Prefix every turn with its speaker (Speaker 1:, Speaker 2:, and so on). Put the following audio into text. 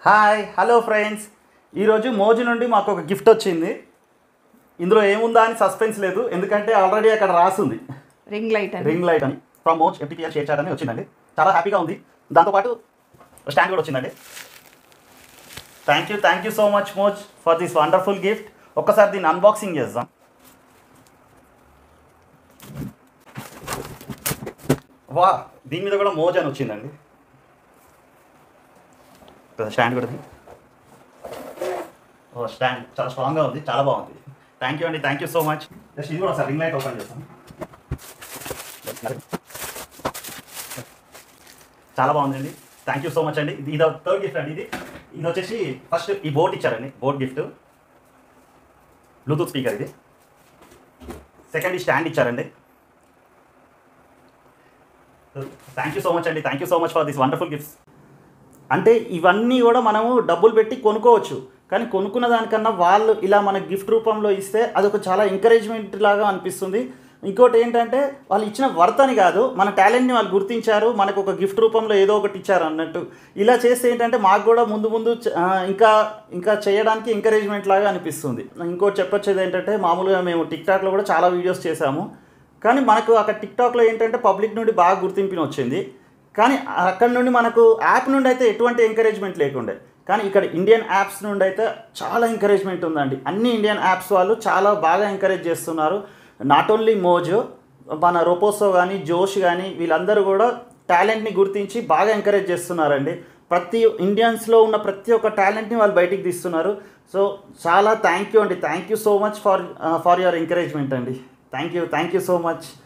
Speaker 1: Hi hello friends ఈరోజు మోజు నుండి మాకు ఒక గిఫ్ట్ వచ్చింది ఇందులో ఏముందా అని సస్పెన్స్ లేదు ఎందుకంటే ఆల్రెడీ అక్కడ రాసింది
Speaker 2: రింగ్ లైట్ అని
Speaker 1: రింగ్ లైట్ అని from Moj MPTR ShareChat అని వచ్చిందండి చాలా హ్యాపీగా ఉంది దాంతోపాటు స్టాండ్ కూడా వచ్చిందండి thank you thank you so much Moj for this wonderful gift ఒక్కసారి దీన్ని అన్బాక్సింగ్ చేద్దాం వా దీని మీద కూడా మోజ్ అని వచ్చిందండి స్టాండ్ కూడా ఉంది. ఓ స్టాండ్ చాలా స్ట్రాంగ్గా ఉంది చాలా బాగుంది థ్యాంక్ యూ అండి thank you so much just ఇది కూడా ఒకసారి రింగ్ లైట్ ఓపెన్ చేస్తాం చాలా బాగుందండి థ్యాంక్ యూ సో మచ్ అండి ఇది ఇది థర్డ్ గిఫ్ట్ అండి ఇది ఇది వచ్చేసి ఫస్ట్ ఈ బోట్ ఇచ్చారండి బోట్ గిఫ్ట్ బ్లూటూత్ స్పీకర్ ఇది సెకండ్ ఈ స్టాండ్ ఇచ్చారండి థ్యాంక్ యూ సో మచ్ అండి thank you so much for this wonderful gifts అంటే ఇవన్నీ కూడా మనము డబ్బులు పెట్టి కొనుక్కోవచ్చు కానీ కొనుక్కున్న దానికన్నా వాళ్ళు ఇలా మన గిఫ్ట్ రూపంలో ఇస్తే అదొక చాలా ఎంకరేజ్మెంట్ లాగా అనిపిస్తుంది ఇంకోటి ఏంటంటే వాళ్ళు ఇచ్చిన వర్త్ అని కాదు మన టాలెంట్ని వాళ్ళు గుర్తించారు మనకు ఒక గిఫ్ట్ రూపంలో ఏదో ఒకటి ఇచ్చారు అన్నట్టు ఇలా చేస్తే ఏంటంటే మాకు కూడా ముందు ముందు చ- ఆ, ఇంకా ఇంకా చేయడానికి ఎంకరేజ్మెంట్ లాగా అనిపిస్తుంది ఇంకోటి చెప్పొచ్చేది ఏంటంటే మామూలుగా మేము టిక్టాక్లో కూడా చాలా వీడియోస్ చేశాము కానీ మనకు అక్కడ టిక్టాక్లో ఏంటంటే పబ్లిక్ నుండి బాగా గుర్తింపుని వచ్చింది కానీ అక్కడ నుండి మనకు యాప్ నుండి అయితే ఎటువంటి ఎంకరేజ్మెంట్ లేకుండే కానీ ఇక్కడ ఇండియన్ యాప్స్ నుండి అయితే చాలా ఎంకరేజ్మెంట్ ఉందండి అన్ని ఇండియన్ యాప్స్ వాళ్ళు చాలా బాగా ఎంకరేజ్ చేస్తున్నారు నాట్ ఓన్లీ మోజో మన రోపోసో కానీ జోష్ కానీ వీళ్ళందరూ కూడా టాలెంట్ని గుర్తించి బాగా ఎంకరేజ్ చేస్తున్నారండి ప్రతి ఇండియన్స్లో ఉన్న ప్రతి ఒక్క టాలెంట్ని వాళ్ళు బయటికి తీస్తున్నారు సో చాలా థ్యాంక్ యూ అండి thank you so much for for your encouragement అండి thank you thank you so much